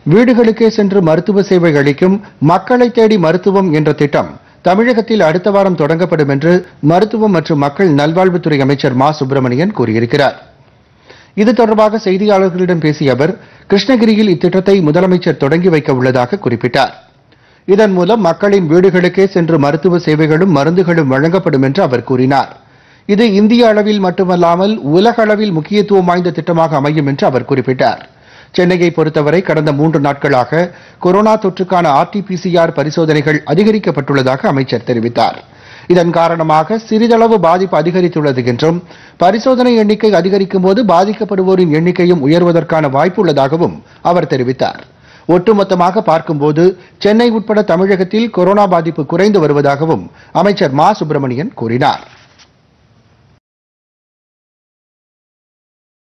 வீடுகளுக்கே சென்று மருத்துவ சேவை அளிக்கும் மக்களை தேடி மருத்துவம் என்ற திட்டம் தமிழகத்தில் அடுத்த வாரம் தொடங்கப்படும் என்று மருத்துவம் மற்றும் மக்கள் நல்வாழ்வுத்துறை அமைச்சர் மா சுப்பிரமணியன் கூறியிருக்கிறார் இது தொடர்பாக செய்தியாளர்களிடம் பேசிய அவர் கிருஷ்ணகிரியில் இத்திட்டத்தை முதலமைச்சர் தொடங்கி வைக்க உள்ளதாக குறிப்பிட்டார் இதன் மூலம் மக்களின் வீடுகளுக்கே சென்று மருத்துவ சேவைகளும் மருந்துகளும் வழங்கப்படும் என்று அவர் கூறினார் இது இந்திய அளவில் மட்டுமல்லாமல் உலக அளவில் முக்கியத்துவம் வாய்ந்த திட்டமாக அமையும் என்று அவர் குறிப்பிட்டார் சென்னையை பொறுத்தவரை கடந்த மூன்று நாட்களாக கொரோனா தொற்றுக்கான ஆர்டிபிசிஆர் பரிசோதனைகள் அதிகரிக்கப்பட்டுள்ளதாக அமைச்சர் தெரிவித்தார் இதன் காரணமாக சிறிதளவு பாதிப்பு அதிகரித்துள்ளது என்றும் பரிசோதனை எண்ணிக்கை அதிகரிக்கும் போது பாதிக்கப்படுவோரின் எண்ணிக்கையும் உயர்வதற்கான வாய்ப்பு உள்ளதாகவும் அவர் தெரிவித்தார் ஒட்டுமொத்தமாக பார்க்கும்போது சென்னை உட்பட தமிழகத்தில் கொரோனா பாதிப்பு குறைந்து வருவதாகவும் அமைச்சர் மா சுப்பிரமணியன் கூறினார்